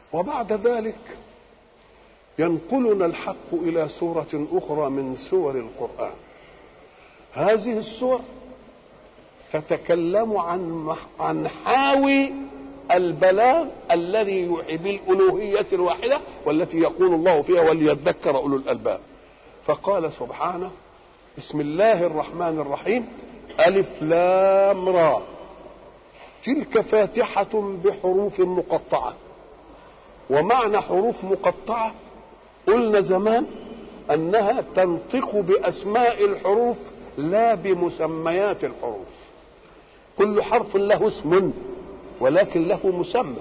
وبعد ذلك ينقلنا الحق الى سوره اخرى من سور القران هذه السور تتكلم عن عن حاوي البلاغ الذي يوحي بالالوهيه الواحده والتي يقول الله فيها وليذكر اولو الالباب فقال سبحانه بسم الله الرحمن الرحيم الف لام را تلك فاتحه بحروف مقطعه ومعنى حروف مقطعه قلنا زمان انها تنطق باسماء الحروف لا بمسميات الحروف كل حرف له اسم ولكن له مسمى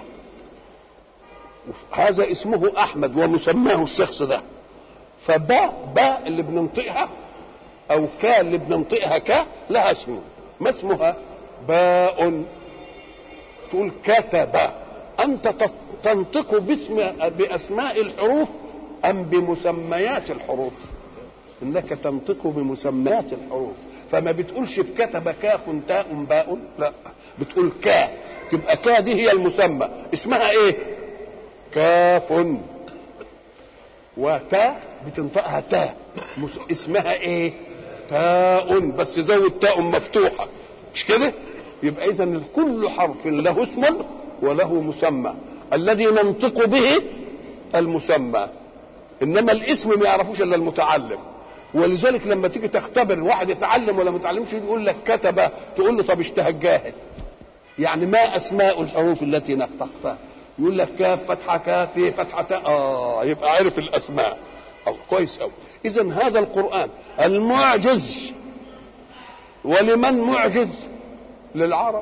هذا اسمه احمد ومسماه الشخص ده فباء باء اللي بننطقها او كا اللي بننطقها كا لها اسم ما اسمها باء تقول كتب انت تنطق باسم باسماء الحروف ام بمسميات الحروف انك تنطق بمسميات الحروف فما بتقولش في كتب كاف تاء باء لا بتقول كا تبقى كا دي هي المسمى اسمها ايه كاف وتاء بتنطقها تاء اسمها ايه تاء بس زود تاء مفتوحه مش كده يبقى اذا كل حرف له اسم وله مسمى الذي ننطق به المسمى انما الاسم ما يعرفوش الا المتعلم ولذلك لما تيجي تختبر واحد يتعلم ولا متعلمش يقول لك كتب تقول له طب اشتهى الجاهل يعني ما اسماء الحروف التي نطقتها يقول لك كاف فتحه كاف فتحه اه يبقى عرف الاسماء أو كويس أوي إذا هذا القرآن المعجز ولمن معجز للعرب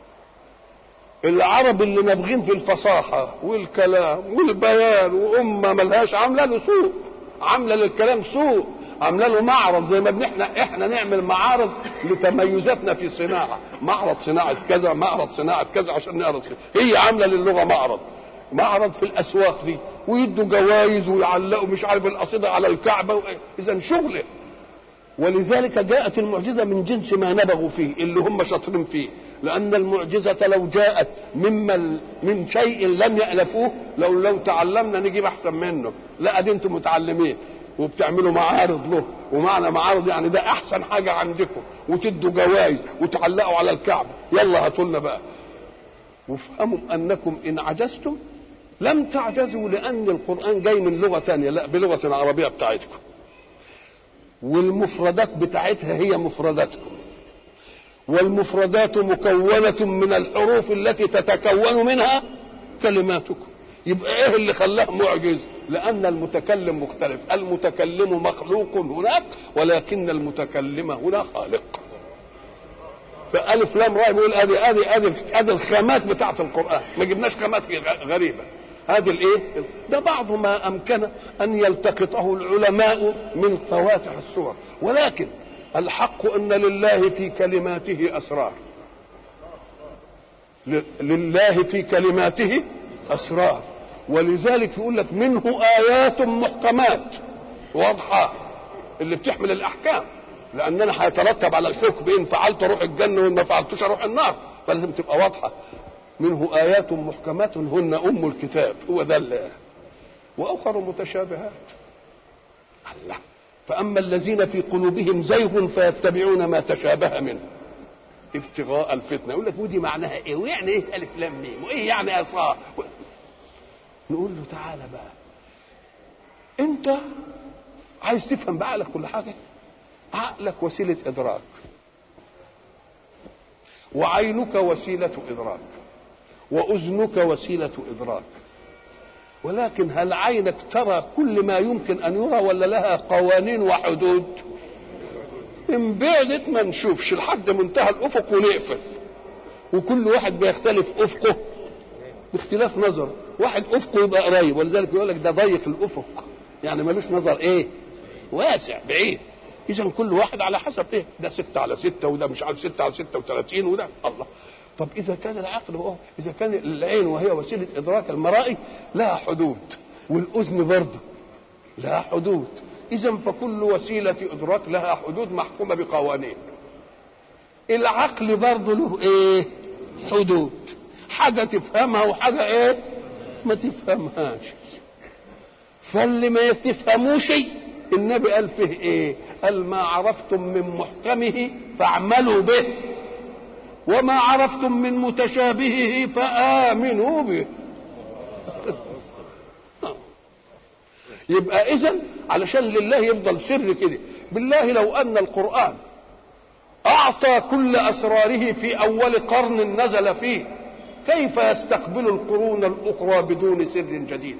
العرب اللي نابغين في الفصاحة والكلام والبيان وأمة ملهاش عاملة له سوق عاملة للكلام سوق عاملة له معرض زي ما احنا احنا نعمل معارض لتميزاتنا في صناعة معرض صناعة كذا معرض صناعة كذا عشان نعرض كذا هي عاملة للغة معرض معرض في الأسواق دي ويدوا جوائز ويعلقوا مش عارف القصيدة على الكعبة إذا شغله ولذلك جاءت المعجزة من جنس ما نبغوا فيه اللي هم شاطرين فيه لأن المعجزة لو جاءت مما من شيء لم يألفوه لو لو تعلمنا نجيب أحسن منه لا دي أنتم متعلمين وبتعملوا معارض له ومعنى معارض يعني ده أحسن حاجة عندكم وتدوا جوائز وتعلقوا على الكعبة يلا هاتوا لنا بقى وافهموا أنكم إن عجزتم لم تعجزوا لأن القرآن جاي من لغة تانية لا بلغة العربية بتاعتكم والمفردات بتاعتها هي مفرداتكم والمفردات مكونة من الحروف التي تتكون منها كلماتكم يبقى ايه اللي خلاه معجز لأن المتكلم مختلف المتكلم مخلوق هناك ولكن المتكلم هنا خالق فألف لام راء بيقول ادي ادي ادي ادي الخامات بتاعت القرآن ما جبناش خامات غريبة هذه الايه ده بعض ما امكن ان يلتقطه العلماء من فواتح السور ولكن الحق ان لله في كلماته اسرار لله في كلماته اسرار ولذلك يقول لك منه ايات محكمات واضحه اللي بتحمل الاحكام لاننا هيترتب على الحكم ان فعلت اروح الجنه وان ما فعلتوش اروح النار فلازم تبقى واضحه منه آيات محكمات هن أم الكتاب هو ده اللي وأخر متشابهات الله فأما الذين في قلوبهم زيغ فيتبعون ما تشابه منه ابتغاء الفتنة يقول لك ودي معناها ايه ويعني ايه ألف لام ميم وايه يعني عصا نقول له تعالى بقى انت عايز تفهم بعقلك كل حاجة عقلك وسيلة إدراك وعينك وسيلة إدراك واذنك وسيله ادراك ولكن هل عينك ترى كل ما يمكن ان يرى ولا لها قوانين وحدود ان بعدت ما نشوفش لحد منتهى الافق ونقفل وكل واحد بيختلف افقه باختلاف نظر واحد افقه يبقى قريب ولذلك يقول لك ده ضيق الافق يعني ملوش نظر ايه واسع بعيد اذا كل واحد على حسب ايه ده ستة على ستة وده مش عارف ستة على ستة وثلاثين وده الله طب اذا كان العقل هو اذا كان العين وهي وسيله ادراك المرائي لها حدود والاذن برضه لها حدود اذا فكل وسيله ادراك لها حدود محكومه بقوانين العقل برضه له ايه حدود حاجه تفهمها وحاجه ايه ما تفهمهاش فاللي ما تفهموش النبي قال فيه ايه قال ما عرفتم من محكمه فاعملوا به وما عرفتم من متشابهه فآمنوا به يبقى اذا علشان لله يفضل سر كده بالله لو ان القرآن اعطى كل اسراره في اول قرن نزل فيه كيف يستقبل القرون الاخرى بدون سر جديد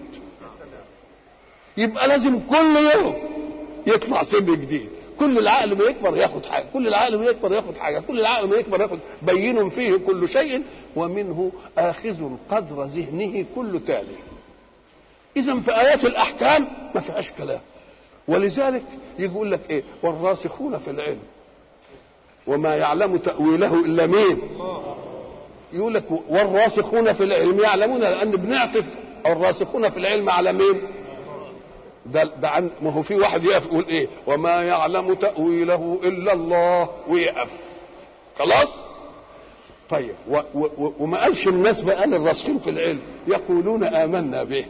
يبقى لازم كل يوم يطلع سر جديد كل العقل ما يكبر ياخد حاجه كل العقل ما يكبر ياخد حاجه كل العقل ما يكبر ياخد بين فيه كل شيء ومنه اخذ قدر ذهنه كل تالي اذا في ايات الاحكام ما فيهاش كلام ولذلك يجي يقول لك ايه والراسخون في العلم وما يعلم تاويله الا مين يقول لك والراسخون في العلم يعلمون لان بنعطف الراسخون في العلم على مين ده ده عن ما هو في واحد يقف يقول ايه وما يعلم تاويله الا الله ويقف خلاص طيب و و و وما قالش الناس بقى الراسخين في العلم يقولون امنا به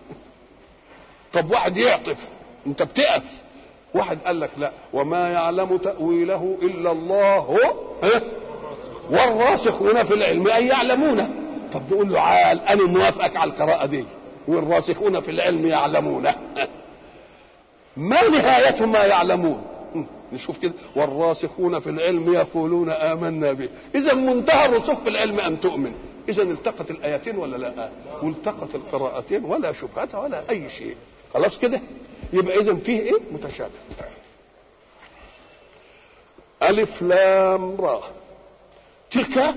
طب واحد يعطف انت بتقف واحد قال لك لا وما يعلم تاويله الا الله هو ها والراسخون في العلم اي يعلمون طب نقول له عال انا موافقك على القراءه دي والراسخون في العلم يعلمون ما نهاية ما يعلمون نشوف كده والراسخون في العلم يقولون آمنا به إذا منتهى الرسوخ في العلم أن تؤمن إذا التقت الآيتين ولا لا والتقت القراءتين ولا شبهة ولا أي شيء خلاص كده يبقى إذا فيه إيه متشابه ألف لام را تلك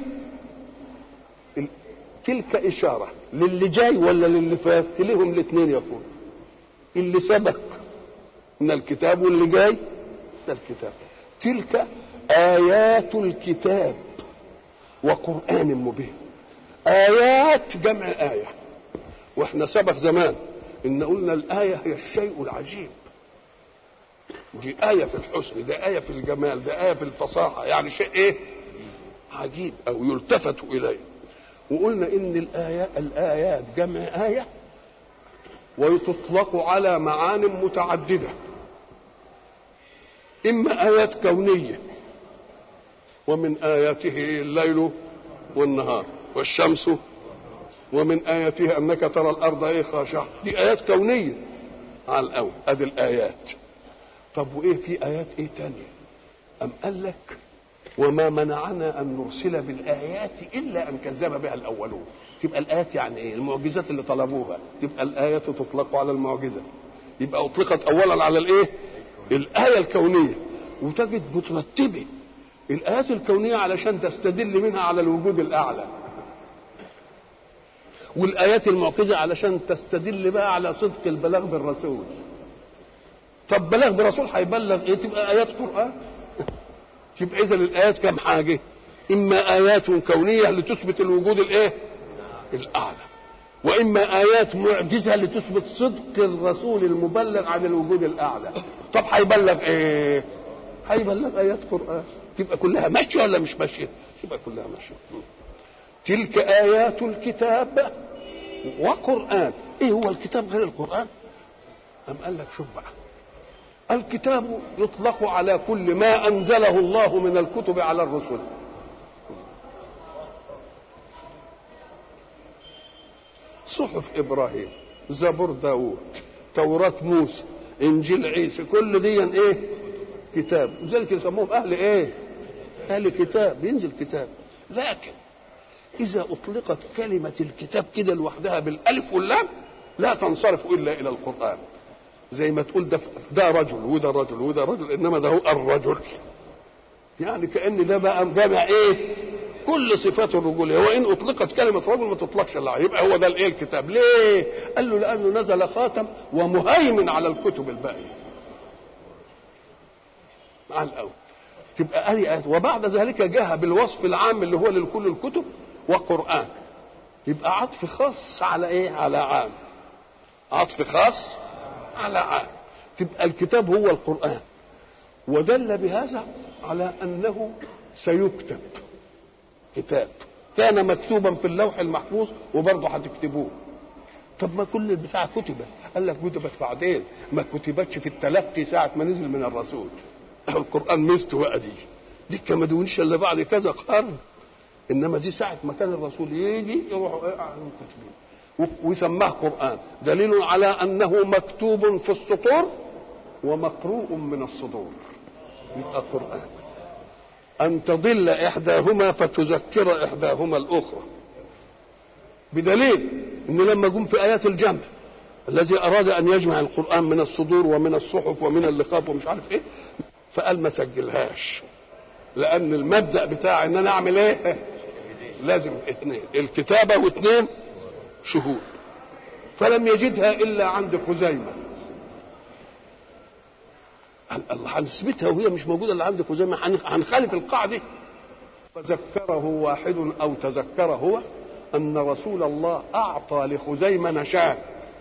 تلك إشارة للي جاي ولا للي فات لهم الاثنين يقول اللي سبق من الكتاب واللي جاي ده الكتاب تلك آيات الكتاب وقرآن مبين آيات جمع آية واحنا سبق زمان إن قلنا الآية هي الشيء العجيب دي آية في الحسن دي آية في الجمال دي آية في الفصاحة يعني شيء إيه عجيب أو يلتفت إليه وقلنا ان الآيات, الآيات جمع آية وتطلق على معان متعددة إما آيات كونية ومن آياته الليل والنهار والشمس ومن آياته أنك ترى الأرض إيه خاشعة دي آيات كونية على الأول أدي الآيات طب وإيه في آيات إيه تانية أم قال لك وما منعنا ان نرسل بالايات الا ان كذب بها الاولون تبقى الايات يعني ايه المعجزات اللي طلبوها تبقى الايات تطلق على المعجزه يبقى اطلقت اولا على الايه الايه الكونيه وتجد مترتبه الايات الكونيه علشان تستدل منها على الوجود الاعلى والايات المعجزه علشان تستدل بقى على صدق البلاغ بالرسول طب بلاغ بالرسول هيبلغ ايه تبقى ايات قران يبقى اذا الايات كم حاجه اما ايات كونيه لتثبت الوجود الايه الاعلى واما ايات معجزه لتثبت صدق الرسول المبلغ عن الوجود الاعلى طب هيبلغ ايه هيبلغ ايات قران تبقى كلها ماشيه ولا مش ماشيه تبقى كلها ماشيه تلك ايات الكتاب وقران ايه هو الكتاب غير القران ام قال لك شوف بقى الكتاب يطلق على كل ما انزله الله من الكتب على الرسل صحف ابراهيم زبور داود توراة موسى انجيل عيسى كل دي ايه كتاب وذلك يسموهم اهل ايه اهل كتاب ينزل كتاب لكن اذا اطلقت كلمة الكتاب كده لوحدها بالالف واللام لا تنصرف الا الى القرآن زي ما تقول ده ده رجل وده رجل وده رجل انما ده هو الرجل يعني كان ده بقى جامع ايه كل صفات الرجوليه وان اطلقت كلمه رجل ما تطلقش الا يبقى هو ده الايه الكتاب ليه قال له لانه نزل خاتم ومهيمن على الكتب الباقيه مع الاول تبقى آية وبعد ذلك جاء بالوصف العام اللي هو لكل الكتب وقرآن يبقى عطف خاص على ايه على عام عطف خاص على عام تبقى الكتاب هو القرآن ودل بهذا على أنه سيكتب كتاب كان مكتوبا في اللوح المحفوظ وبرضه هتكتبوه طب ما كل البتاع كتبت قال لك كتبت بعدين ما كتبتش في التلقي ساعه ما نزل من الرسول القران ميزته بقى دي دي ما دونش الا بعد كذا قرن انما دي ساعه ما كان الرسول يجي يروحوا كاتبين ويسماه قران دليل على انه مكتوب في السطور ومقروء من الصدور يبقى قران ان تضل احداهما فتذكر احداهما الاخرى بدليل ان لما جم في ايات الجمع الذي اراد ان يجمع القران من الصدور ومن الصحف ومن اللقاف ومش عارف ايه فقال ما سجلهاش لان المبدا بتاع ان انا اعمل ايه لازم اثنين الكتابه واثنين شهود فلم يجدها الا عند خزيمه الله هنثبتها وهي مش موجوده الا عند خزيمه هنخالف القاعده فذكره واحد او تذكر هو ان رسول الله اعطى لخزيمه نشان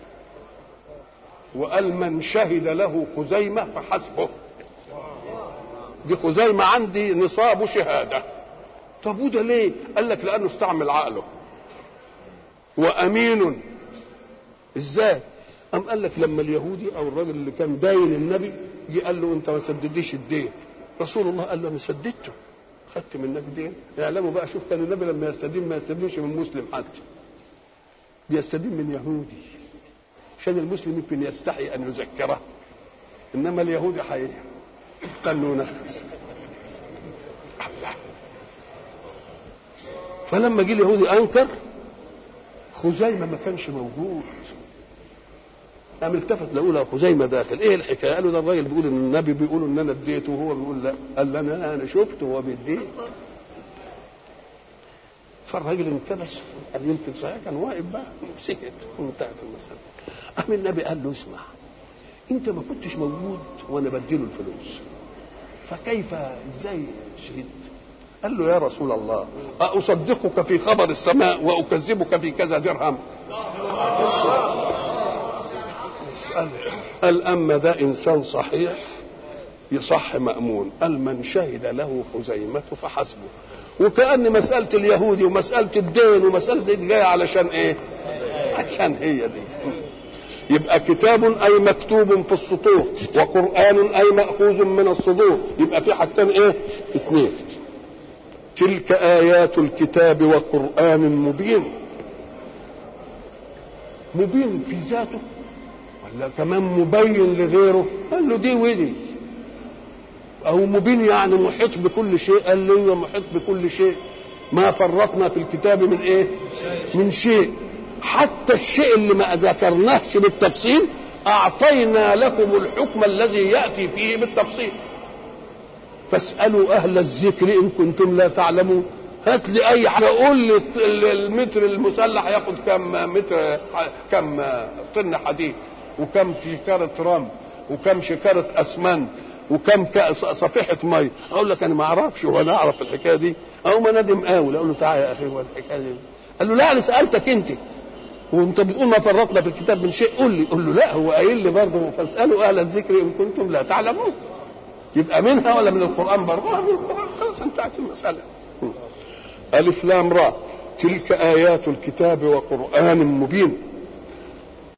وقال من شهد له خزيمه فحسبه دي خزيمه عندي نصاب شهاده طب وده ليه؟ قال لك لانه استعمل عقله وامين ازاي؟ قام قال لك لما اليهودي او الراجل اللي كان باين النبي جه قال له انت ما سدديش الدين رسول الله قال له انا سددته خدت منك دين اعلموا بقى شوف كان النبي لما يستدين ما يستدينش من مسلم حتى بيستدين من يهودي عشان المسلم يمكن يستحي ان يذكره انما اليهودي حي قال له نفس فلما جه اليهودي انكر خزيمه ما كانش موجود قام التفت لقوا له خزيمه داخل ايه الحكايه قالوا ده الراجل بيقول ان النبي بيقول ان انا اديته وهو بيقول لا قال انا انا شفته وهو بيديه فالراجل انكبس قال يمكن صحيح كان واقف بقى سكت وانتهت المساله قام النبي قال له اسمع انت ما كنتش موجود وانا بديله الفلوس فكيف ازاي شهدت قال له يا رسول الله أصدقك في خبر السماء وأكذبك في كذا درهم قال أما ده إنسان صحيح يصح مأمون قال من شهد له خزيمة فحسبه وكأن مسألة اليهودي ومسألة الدين ومسألة دي جاية علشان إيه عشان هي دي يبقى كتاب أي مكتوب في السطور وقرآن أي مأخوذ من الصدور يبقى في حاجتين إيه اثنين تلك آيات الكتاب وقرآن مبين مبين في ذاته ولا كمان مبين لغيره قال له دي ودي أو مبين يعني محيط بكل شيء قال له محيط بكل شيء ما فرطنا في الكتاب من ايه من شيء حتى الشيء اللي ما ذكرناهش بالتفصيل أعطينا لكم الحكم الذي يأتي فيه بالتفصيل فاسألوا أهل الذكر إن كنتم لا تعلمون هات لي أي حاجة قول لي المتر المسلح ياخد كم متر كم طن حديد وكم شكارة رمل وكم شكارة أسمنت وكم صفيحة مية أقول لك أنا ما أعرفش ولا أعرف الحكاية دي أو ما ندم قوي أقول له تعالى يا أخي هو الحكاية دي قال له لا أنا سألتك أنت وانت بتقول ما فرطنا في الكتاب من شيء قول لي قول له لا هو قايل لي برضه فاسالوا اهل الذكر ان كنتم لا تعلمون يبقى منها ولا من القرآن برضه من القرآن خلاص انتهت المسألة ألف لام را تلك آيات الكتاب وقرآن مبين